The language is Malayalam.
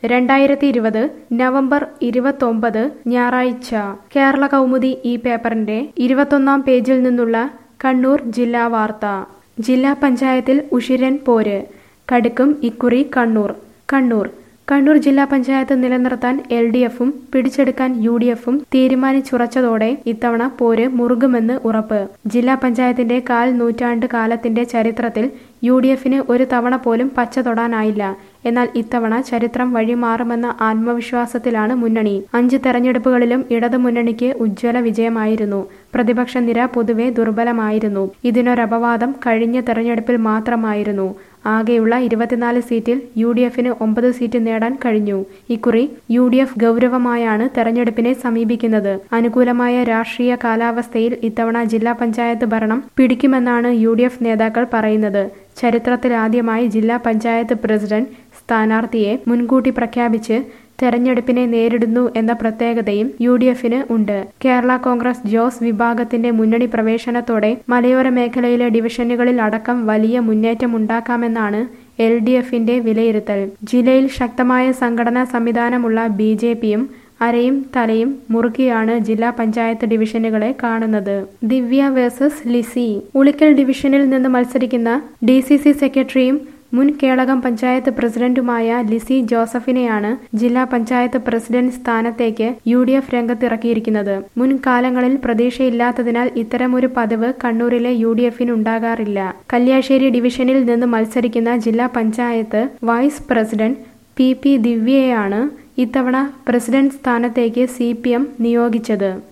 രണ്ടായിരത്തി ഇരുപത് നവംബർ ഇരുപത്തൊമ്പത് ഞായറാഴ്ച കേരള കൗമുദി ഈ പേപ്പറിന്റെ ഇരുപത്തൊന്നാം പേജിൽ നിന്നുള്ള കണ്ണൂർ ജില്ലാ വാർത്ത ജില്ലാ പഞ്ചായത്തിൽ ഉഷിരൻ പോര് കടുക്കും ഇക്കുറി കണ്ണൂർ കണ്ണൂർ കണ്ണൂർ ജില്ലാ പഞ്ചായത്ത് നിലനിർത്താൻ എൽ ഡി എഫും പിടിച്ചെടുക്കാൻ യു ഡി എഫും തീരുമാനിച്ചുറച്ചതോടെ ഇത്തവണ പോര് മുറുകുമെന്ന് ഉറപ്പ് ജില്ലാ പഞ്ചായത്തിന്റെ കാൽ നൂറ്റാണ്ട് കാലത്തിന്റെ ചരിത്രത്തിൽ യു ഡി എഫിന് ഒരു തവണ പോലും പച്ച തൊടാനായില്ല എന്നാൽ ഇത്തവണ ചരിത്രം വഴിമാറുമെന്ന ആത്മവിശ്വാസത്തിലാണ് മുന്നണി അഞ്ച് തെരഞ്ഞെടുപ്പുകളിലും ഇടതു മുന്നണിക്ക് ഉജ്ജ്വല വിജയമായിരുന്നു പ്രതിപക്ഷ നിര പൊതുവെ ദുർബലമായിരുന്നു ഇതിനൊരപവാദം കഴിഞ്ഞ തെരഞ്ഞെടുപ്പിൽ മാത്രമായിരുന്നു ആകെയുള്ള ഇരുപത്തിനാല് സീറ്റിൽ യു ഡി എഫിന് ഒമ്പത് സീറ്റ് നേടാൻ കഴിഞ്ഞു ഇക്കുറി യു ഡി എഫ് ഗൗരവമായാണ് തെരഞ്ഞെടുപ്പിനെ സമീപിക്കുന്നത് അനുകൂലമായ രാഷ്ട്രീയ കാലാവസ്ഥയിൽ ഇത്തവണ ജില്ലാ പഞ്ചായത്ത് ഭരണം പിടിക്കുമെന്നാണ് യു ഡി എഫ് നേതാക്കൾ പറയുന്നത് ചരിത്രത്തിലാദ്യമായി ജില്ലാ പഞ്ചായത്ത് പ്രസിഡന്റ് സ്ഥാനാർത്ഥിയെ മുൻകൂട്ടി പ്രഖ്യാപിച്ച് തെരഞ്ഞെടുപ്പിനെ നേരിടുന്നു എന്ന പ്രത്യേകതയും യു ഡി എഫിന് ഉണ്ട് കേരള കോൺഗ്രസ് ജോസ് വിഭാഗത്തിന്റെ മുന്നണി പ്രവേശനത്തോടെ മലയോര മേഖലയിലെ ഡിവിഷനുകളിൽ അടക്കം വലിയ മുന്നേറ്റമുണ്ടാക്കാമെന്നാണ് എൽ ഡി എഫിന്റെ വിലയിരുത്തൽ ജില്ലയിൽ ശക്തമായ സംഘടനാ സംവിധാനമുള്ള ബി ജെ പിയും അരയും തലയും മുറുകിയാണ് ജില്ലാ പഞ്ചായത്ത് ഡിവിഷനുകളെ കാണുന്നത് ദിവ്യ വേഴ്സസ് ലിസി ഉളിക്കൽ ഡിവിഷനിൽ നിന്ന് മത്സരിക്കുന്ന ഡി സി സി സെക്രട്ടറിയും മുൻ കേളകം പഞ്ചായത്ത് പ്രസിഡന്റുമായ ലിസി ജോസഫിനെയാണ് ജില്ലാ പഞ്ചായത്ത് പ്രസിഡന്റ് സ്ഥാനത്തേക്ക് യു ഡി എഫ് രംഗത്തിറക്കിയിരിക്കുന്നത് മുൻകാലങ്ങളിൽ പ്രതീക്ഷയില്ലാത്തതിനാൽ ഇത്തരമൊരു പതിവ് കണ്ണൂരിലെ യു ഡി എഫിന് ഉണ്ടാകാറില്ല കല്യാശ്ശേരി ഡിവിഷനിൽ നിന്ന് മത്സരിക്കുന്ന ജില്ലാ panchayat vice president P P ദിവ്യയെയാണ് ഇത്തവണ പ്രസിഡന്റ് സ്ഥാനത്തേക്ക് സി പി എം നിയോഗിച്ചത്